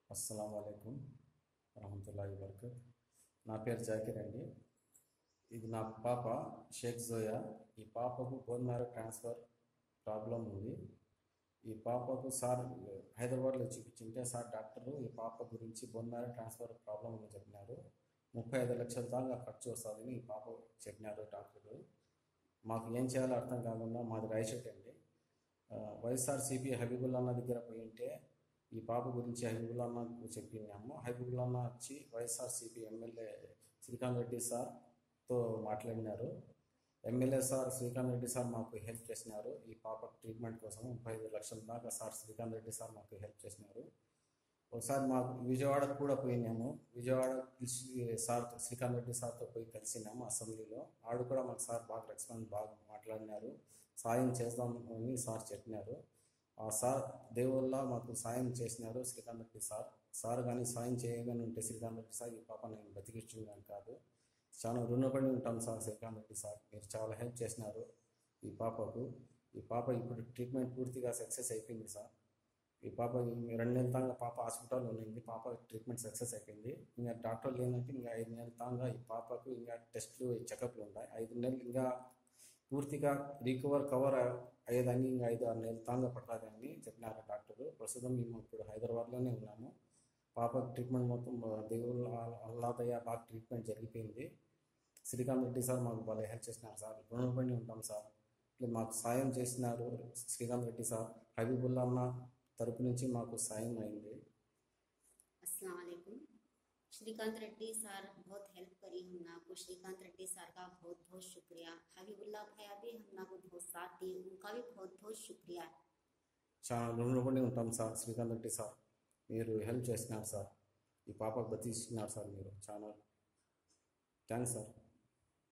అస్సలం అయికం వరహమతుల్లాhi వబర్కత్ నా పేరు జాకిర్ అండి ఇది నా పాప షేక్ జోయా ఈ పాపకు బోన్ మ్యారో ట్రాన్స్ఫర్ ప్రాబ్లం ఉంది ఈ పాపకు సార్ హైదరాబాద్లో చూపించింటే సార్ డాక్టరు ఈ పాప గురించి బోన్ మ్యారో ట్రాన్స్ఫర్ ప్రాబ్లం అని చెప్పినారు ముప్పై ఐదు లక్షల దాకా ఖర్చు వస్తుందని ఈ పాప చెప్పినారు డాక్టరు మాకు ఏం చేయాలో అర్థం కాకుండా మాది రాయచోటి అండి ఆ, వైఎస్ఆర్సీపీ హబీబుల్లా అన్న దగ్గర పోయి ఉంటే ఈ పాప గురించి హబీబుల్లా అన్నకు చెప్పినాము హబీబుల్లా అన్న వచ్చి వైఎస్ఆర్సీపీ ఎమ్మెల్యే శ్రీకాంత్ రెడ్డి సార్తో మాట్లాడినారు MLA sir Srikanth Reddy sir మాకు హెల్ప్ చేసినారు ఈ పాప ట్రీట్మెంట్ కోసం ముప్పై ఐదు లక్షల దాకా సార్ శ్రీకాంత్ రెడ్డి సార్ మాకు హెల్ప్ చేసినారు ఒకసారి మాకు విజయవాడకు కూడా పోయినాము విజయవాడ పిలిచి సార్ శ్రీకాంత్ రెడ్డి సార్తో పోయి కలిసినాము అసెంబ్లీలో ఆడు కూడా మాకు సార్ బాగా రెస్పాన్స్ బాగా మాట్లాడినారు సాయం చేద్దాం అని సార్ చెప్పినారు ఆ సార్ దేవుళ్ళ మాకు సాయం చేసినారు శ్రీకాంత్ రెడ్డి సార్ సార్ కానీ సాయం చేయగానే ఉంటే శ్రీకాంత్ రెడ్డి సార్ ఈ పాప నేను బతికించున్నాను కాదు చాలా రుణపడి ఉంటాం సార్ శ్రీకాంత్ రెడ్డి సార్ మీరు చాలా హెల్ప్ చేసినారు ఈ పాపకు ఈ పాప ఇప్పుడు ట్రీట్మెంట్ పూర్తిగా సక్సెస్ అయిపోయింది సార్ ఈ పాప ఈ రెండు నెలల తాగా పాప హాస్పిటల్లో ఉన్నింది పాప ట్రీట్మెంట్ సక్సెస్ అయిపోయింది ఇంకా డాక్టర్లు ఏంటంటే ఇంకా ఐదు నెలల తాగా ఈ పాపకు ఇంకా టెస్ట్లు చెకప్లు ఉంటాయి ఐదు నెలలు ఇంకా పూర్తిగా రికవర్ కవర్ అయ్యేదాన్ని ఇంకా ఐదు ఆరు నెలల తాగా పడుతుందని చెప్పినారు డాక్టరు ప్రస్తుతం మేము ఇప్పుడు హైదరాబాద్లోనే ఉన్నాము పాప ట్రీట్మెంట్ మొత్తం దేవుళ్ళు అల్లాదయ్య బాగా ట్రీట్మెంట్ జరిగిపోయింది శ్రీకాంత్ రెడ్డి సార్ మాకు బాగా హెల్ప్ చేసినారు సార్ రుణపడి ఉంటాం సార్ ఇట్లా మాకు సాయం చేసినారు శ్రీకాంత్ రెడ్డి సార్ హబీబుల్లా అన్న తరపు నుంచి మాకు సాయం అయింది अस्सलाम वालेकुम श्रीकांत रेड्डी सर बहुत हेल्प करी हमना को श्रीकांत रेड्डी सर का बहुत बहुत शुक्रिया हबीबुल्ला भैया भी हमना को बहुत साथ दिए उनका भी बहुत बहुत शुक्रिया చాలా రుణపడి ఉంటాం సార్ శ్రీకాంత్ రెడ్డి సార్ మీరు హెల్ప్ చేసినారు సార్ ఈ పాపకు బతికిస్తున్నారు సార్ మీరు చాలా థ్యాంక్స్ సార్